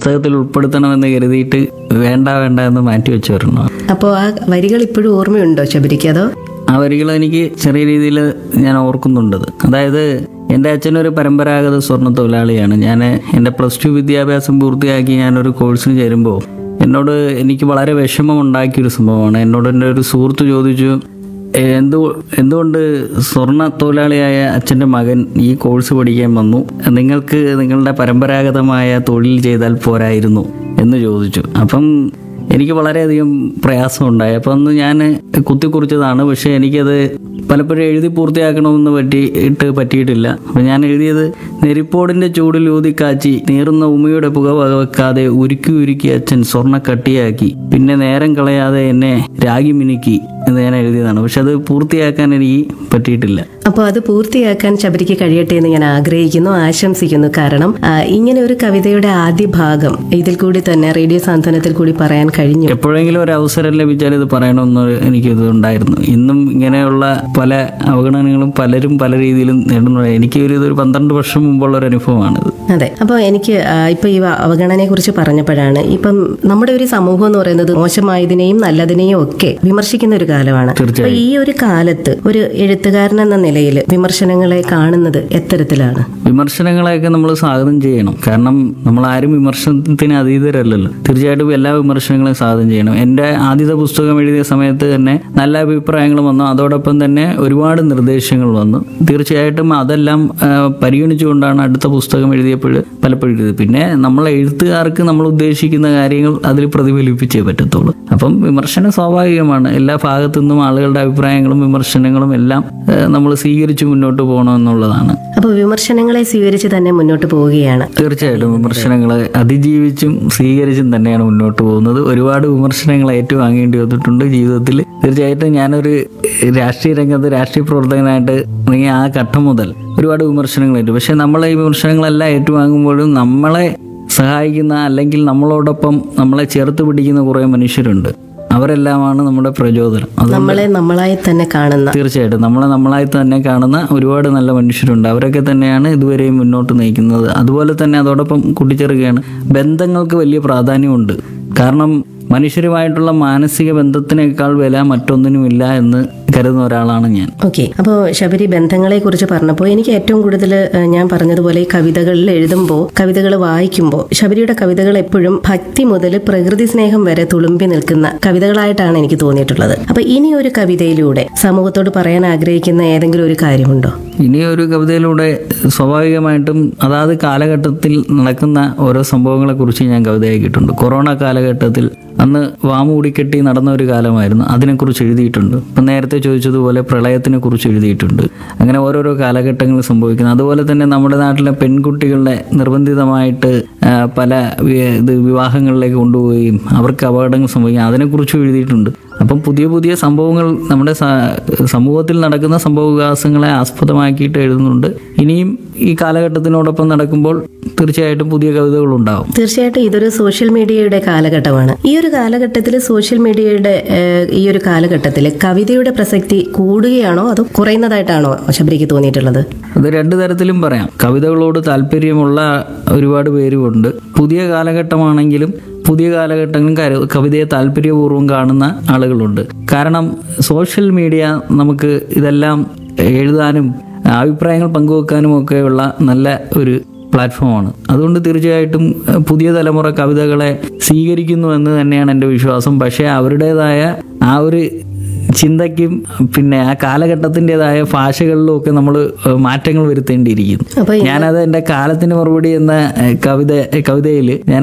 പുസ്തകത്തിൽ ഉൾപ്പെടുത്തണമെന്ന് കരുതിയിട്ട് വേണ്ട വേണ്ട എന്ന് മാറ്റി വെച്ചു വരണം അപ്പോൾ ആ വരികൾ ഇപ്പോഴും ഓർമ്മയുണ്ടോ ശബരിക്ക് അതോ ആ വരികൾ എനിക്ക് ചെറിയ രീതിയിൽ ഞാൻ ഓർക്കുന്നുണ്ടത് അതായത് എൻ്റെ അച്ഛനൊരു പരമ്പരാഗത സ്വർണ്ണ തൊഴിലാളിയാണ് ഞാൻ എൻ്റെ പ്ലസ് ടു വിദ്യാഭ്യാസം പൂർത്തിയാക്കി ഞാനൊരു കോഴ്സിന് ചേരുമ്പോൾ എന്നോട് എനിക്ക് വളരെ വിഷമം ഉണ്ടാക്കിയൊരു സംഭവമാണ് എന്നോട് എൻ്റെ ഒരു സുഹൃത്ത് ചോദിച്ചു "ഏ, എന്തു എന്തുകൊണ്ട് സ്വർണ്ണ തൊഴിലാളിയായ അച്ഛൻ്റെ മകൻ ഈ കോഴ്സ് പഠിക്കാൻ വന്നു നിങ്ങൾക്ക് നിങ്ങളുടെ പരമ്പരാഗതമായ തൊഴിൽ ചെയ്താൽ പോരായിരുന്നു എന്ന് ചോദിച്ചു അപ്പം എനിക്ക് വളരെയധികം പ്രയാസമുണ്ടായി അപ്പം അന്ന് ഞാൻ കുത്തിക്കുറിച്ചതാണ് പക്ഷേ എനിക്കത് പലപ്പോഴും എഴുതി പൂർത്തിയാക്കണമെന്ന് പറ്റിയിട്ട് പറ്റിയിട്ടില്ല അപ്പം ഞാൻ എഴുതിയത് നെരിപ്പോടിൻ്റെ ചൂടിൽ ഊതിക്കാച്ചി നീറുന്ന ഉമിയുടെ പുക വകവെക്കാതെ ഉരുക്കി ഉരുക്കി അച്ഛൻ സ്വർണ്ണ കട്ടിയാക്കി പിന്നെ നേരം കളയാതെ എന്നെ രാഗി മിനുക്കി എന്ന് ഞാൻ എഴുതിയതാണ് പക്ഷെ അത് പൂർത്തിയാക്കാൻ എനിക്ക് പറ്റിയിട്ടില്ല അപ്പോൾ അത് പൂർത്തിയാക്കാൻ ശബരിക്ക് കഴിയട്ടെ എന്ന് ഞാൻ ആഗ്രഹിക്കുന്നു ആശംസിക്കുന്നു കാരണം ആ, ഇങ്ങനെ ഒരു കവിതയുടെ ആദ്യ ഭാഗം ഇതിൽ കൂടി തന്നെ റേഡിയോ സാന്ത്വനത്തിൽ കൂടി പറയാൻ കഴിഞ്ഞു എപ്പോഴെങ്കിലും ഒരു അവസരം ലഭിച്ചാൽ ഇത് പറയണമെന്ന് എനിക്ക് ഇത് ഉണ്ടായിരുന്നു ഇന്നും ഇങ്ങനെയുള്ള പല അവഗണനകളും പലരും പല രീതിയിലും നേടുന്നു എനിക്ക് ഒരു ഇതൊരു പന്ത്രണ്ട് വർഷം മുമ്പുള്ള ഒരു അനുഭവമാണിത് അതെ അപ്പോൾ എനിക്ക് ആ, ഇപ്പൊ ഈ അവഗണനയെ കുറിച്ച് പറഞ്ഞപ്പോഴാണ് ഇപ്പം നമ്മുടെ ഒരു സമൂഹം എന്ന് പറയുന്നത് മോശമായതിനെയും നല്ലതിനെയും ഒക്കെ വിമർശിക്കുന്ന ഒരു കാലമാണ് അപ്പൊ ഈ ഒരു കാലത്ത് ഒരു എഴുത്തുകാരൻ എന്ന നിലയിൽ വിമർശനങ്ങളെ കാണുന്നത് എത്തരത്തിലാണ് വിമർശനങ്ങളെയൊക്കെ നമ്മൾ സ്വാഗതം ചെയ്യണം കാരണം നമ്മൾ ആരും വിമർശനത്തിന് അതീതരല്ലല്ലോ തീർച്ചയായിട്ടും എല്ലാ വിമർശനങ്ങളെയും സ്വാഗതം ചെയ്യണം എൻ്റെ ആദ്യത്തെ പുസ്തകം എഴുതിയ സമയത്ത് തന്നെ നല്ല അഭിപ്രായങ്ങൾ വന്നു അതോടൊപ്പം തന്നെ ഒരുപാട് നിർദ്ദേശങ്ങൾ വന്നു തീർച്ചയായിട്ടും അതെല്ലാം ആ, പരിഗണിച്ചുകൊണ്ടാണ് അടുത്ത പുസ്തകം എഴുതിയപ്പോൾ പലപ്പോഴും എഴുതിയത് പിന്നെ നമ്മൾ എഴുത്തുകാർക്ക് നമ്മൾ ഉദ്ദേശിക്കുന്ന കാര്യങ്ങൾ അതിൽ പ്രതിഫലിപ്പിച്ചേ പറ്റത്തുള്ളൂ അപ്പം വിമർശനം സ്വാഭാവികമാണ് എല്ലാ ഭാഗത്തു നിന്നും ആളുകളുടെ അഭിപ്രായങ്ങളും വിമർശനങ്ങളും എല്ലാം നമ്മൾ സ്വീകരിച്ച് മുന്നോട്ട് പോകണമെന്നുള്ളതാണ് അപ്പോൾ വിമർശനങ്ങളെ സ്വീകരിച്ച് തന്നെ മുന്നോട്ട് പോവുകയാണ് തീർച്ചയായിട്ടും വിമർശനങ്ങളെ അതിജീവിച്ചും സ്വീകരിച്ചും തന്നെയാണ് മുന്നോട്ട് പോകുന്നത് ഒരുപാട് വിമർശനങ്ങൾ ഏറ്റുവാങ്ങേണ്ടി വന്നിട്ടുണ്ട് ജീവിതത്തിൽ തീർച്ചയായിട്ടും ഞാനൊരു രാഷ്ട്രീയ രംഗത്ത് രാഷ്ട്രീയ പ്രവർത്തകനായിട്ട് ഇറങ്ങിയ ആ ഘട്ടം മുതൽ ഒരുപാട് വിമർശനങ്ങളേറ്റു പക്ഷെ നമ്മൾ ഈ വിമർശനങ്ങളെല്ലാം ഏറ്റുവാങ്ങുമ്പോഴും നമ്മളെ സഹായിക്കുന്ന അല്ലെങ്കിൽ നമ്മളോടൊപ്പം നമ്മളെ ചേർത്ത് പിടിക്കുന്ന കുറേ മനുഷ്യരുണ്ട് അവരെല്ലാമാണ് നമ്മുടെ പ്രചോദനം അത് നമ്മളെ നമ്മളായി തന്നെ കാണുന്ന തീർച്ചയായിട്ടും നമ്മളെ നമ്മളായി തന്നെ കാണുന്ന ഒരുപാട് നല്ല മനുഷ്യരുണ്ട് അവരൊക്കെ തന്നെയാണ് ഇതുവരെയും മുന്നോട്ട് നയിക്കുന്നത് അതുപോലെ തന്നെ അതോടൊപ്പം കൂട്ടിച്ചേർക്കുകയാണ് ബന്ധങ്ങൾക്ക് വലിയ പ്രാധാന്യമുണ്ട് കാരണം മനുഷ്യരുമായിട്ടുള്ള മാനസിക ബന്ധത്തിനേക്കാൾ വില മറ്റൊന്നിനുമില്ല എന്ന് കരുതുന്ന ഒരാളാണ് ഞാൻ ഓക്കെ അപ്പോൾ ശബരി ബന്ധങ്ങളെ കുറിച്ച് പറഞ്ഞപ്പോൾ എനിക്ക് ഏറ്റവും കൂടുതൽ ഏഹ്, ഞാൻ പറഞ്ഞതുപോലെ ഈ കവിതകളിൽ എഴുതുമ്പോൾ കവിതകൾ വായിക്കുമ്പോൾ ശബരിയുടെ കവിതകൾ എപ്പോഴും ഭക്തി മുതൽ പ്രകൃതി സ്നേഹം വരെ തുളുമ്പി നിൽക്കുന്ന കവിതകളായിട്ടാണ് എനിക്ക് തോന്നിയിട്ടുള്ളത് അപ്പൊ ഇനി ഒരു കവിതയിലൂടെ സമൂഹത്തോട് പറയാൻ ആഗ്രഹിക്കുന്ന ഏതെങ്കിലും ഒരു കാര്യമുണ്ടോ ഇനി ഒരു കവിതയിലൂടെ സ്വാഭാവികമായിട്ടും അതാത് കാലഘട്ടത്തിൽ നടക്കുന്ന ഓരോ സംഭവങ്ങളെ കുറിച്ച് ഞാൻ കവിതയാക്കിയിട്ടുണ്ട് കൊറോണ കാലഘട്ടത്തിൽ അന്ന് വാമൂടിക്കെട്ടി നടന്ന ഒരു കാലമായിരുന്നു അതിനെക്കുറിച്ച് എഴുതിയിട്ടുണ്ട് ഇപ്പം നേരത്തെ ചോദിച്ചതുപോലെ പ്രളയത്തിനെ കുറിച്ച് എഴുതിയിട്ടുണ്ട് അങ്ങനെ ഓരോരോ കാലഘട്ടങ്ങൾ സംഭവിക്കുന്നു അതുപോലെ തന്നെ നമ്മുടെ നാട്ടിലെ പെൺകുട്ടികളുടെ നിർബന്ധിതമായിട്ട് ആ, പല വി- ഇത് വിവാഹങ്ങളിലേക്ക് കൊണ്ടുപോവുകയും അവർക്ക് അപകടങ്ങൾ സംഭവിക്കും അതിനെക്കുറിച്ചും എഴുതിയിട്ടുണ്ട് അപ്പം പുതിയ പുതിയ സംഭവങ്ങൾ നമ്മുടെ സ- സമൂഹത്തിൽ നടക്കുന്ന സംഭവ വികാസങ്ങളെ ആസ്പദമാക്കിയിട്ട് എഴുതുന്നുണ്ട് ഇനിയും ഈ കാലഘട്ടത്തിനോടൊപ്പം നടക്കുമ്പോൾ തീർച്ചയായിട്ടും പുതിയ കവിതകൾ ഉണ്ടാവും തീർച്ചയായിട്ടും ഇതൊരു സോഷ്യൽ മീഡിയയുടെ കാലഘട്ടമാണ് ഈ ഒരു കാലഘട്ടത്തിൽ സോഷ്യൽ മീഡിയയുടെ ഏഹ്, ഈ ഒരു കാലഘട്ടത്തിൽ കവിതയുടെ പ്രസക്തി കൂടുകയാണോ അതോ കുറയുന്നതായിട്ടാണോ ശബരിക്ക് തോന്നിയിട്ടുള്ളത് അത് രണ്ട് തരത്തിലും പറയാം കവിതകളോട് താല്പര്യമുള്ള ഒരുപാട് പേരുമുണ്ട് പുതിയ കാലഘട്ടമാണെങ്കിലും പുതിയ കാലഘട്ടങ്ങളും കരു- കവിതയെ താല്പര്യപൂർവ്വം കാണുന്ന ആളുകളുണ്ട് കാരണം സോഷ്യൽ മീഡിയ നമുക്ക് ഇതെല്ലാം എഴുതാനും അഭിപ്രായങ്ങൾ പങ്കുവെക്കാനും ഒക്കെയുള്ള നല്ല ഒരു പ്ലാറ്റ്ഫോമാണ് അതുകൊണ്ട് തീർച്ചയായിട്ടും അഹ്, പുതിയ തലമുറ കവിതകളെ സ്വീകരിക്കുന്നു എന്ന് തന്നെയാണ് എൻ്റെ വിശ്വാസം പക്ഷേ അവരുടേതായ ആ ഒരു ചിന്തയ്ക്കും പിന്നെ ആ കാലഘട്ടത്തിൻ്റെതായ ഭാഷകളിലും ഒക്കെ നമ്മൾ മാറ്റങ്ങൾ വരുത്തേണ്ടിയിരിക്കുന്നു അപ്പൊ ഈ- ഞാനത് എൻ്റെ കാലത്തിന് മറുപടി എന്ന ഏഹ്, കവിത കവിതയിൽ ഞാൻ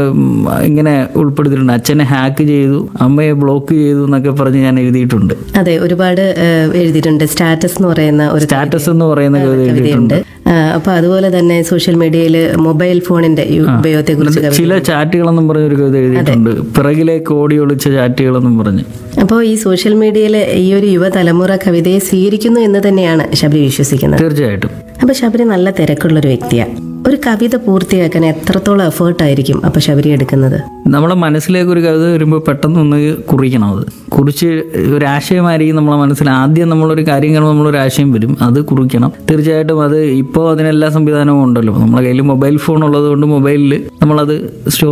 ഇങ്ങനെ ഉൾപ്പെടുത്തിയിട്ടുണ്ട് അച്ഛനെ ഹാക്ക് ചെയ്തു അമ്മയെ ബ്ലോക്ക് ചെയ്തു എന്നൊക്കെ പറഞ്ഞ് ഞാൻ എഴുതിയിട്ടുണ്ട് അതെ ഒരുപാട് ഏഹ്, എഴുതിയിട്ടുണ്ട് സ്റ്റാറ്റസ് എന്ന് പറയുന്ന ഒരു സ്റ്റാറ്റസ് എന്ന് പറയുന്ന കവിത കവിതയുണ്ട് ആ, അപ്പൊ അതുപോലെ തന്നെ സോഷ്യൽ മീഡിയയിൽ മൊബൈൽ ഫോണിന്റെ ഈ ഉപയോഗത്തെ കുറിച്ച് കവിത ചില ചാറ്റുകളെന്നും പറഞ്ഞൊരു കവിത എഴുതിയിട്ടുണ്ട് പിറകിലേക്ക് ഓടി ഒളിച്ച ചാറ്റുകളെന്നും പറഞ്ഞ് അപ്പോൾ ഈ സോഷ്യൽ മീഡിയയിലെ ഈ ഒരു യുവതലമുറ കവിതയെ സ്വീകരിക്കുന്നു എന്ന് തന്നെയാണ് ശബരി വിശ്വസിക്കുന്നത് തീർച്ചയായിട്ടും അപ്പൊ ശബരി നല്ല തിരക്കുള്ളൊരു വ്യക്തിയാണ് ഒരു കവിത പൂർത്തിയാക്കാൻ എത്രത്തോളം എഫേർട്ട് ആയിരിക്കും അപ്പൊ ശബരി എടുക്കുന്നത് നമ്മളെ മനസ്സിലേക്ക് ഒരു കവിത വരുമ്പോൾ പെട്ടെന്ന് ഒന്ന് കുറിക്കണം അത് കുറിച്ച് ഒരു ആശയമായിരിക്കും നമ്മളെ മനസ്സിൽ ആദ്യം നമ്മളൊരു കാര്യം കാണുമ്പോൾ നമ്മളൊരു ആശയം വരും അത് കുറിക്കണം തീർച്ചയായിട്ടും അത് ഇപ്പോൾ അതിനെല്ലാ സംവിധാനവും ഉണ്ടല്ലോ നമ്മളെ കയ്യിൽ മൊബൈൽ ഫോൺ ഉള്ളത് കൊണ്ട് മൊബൈലിൽ നമ്മളത് സ്റ്റോർ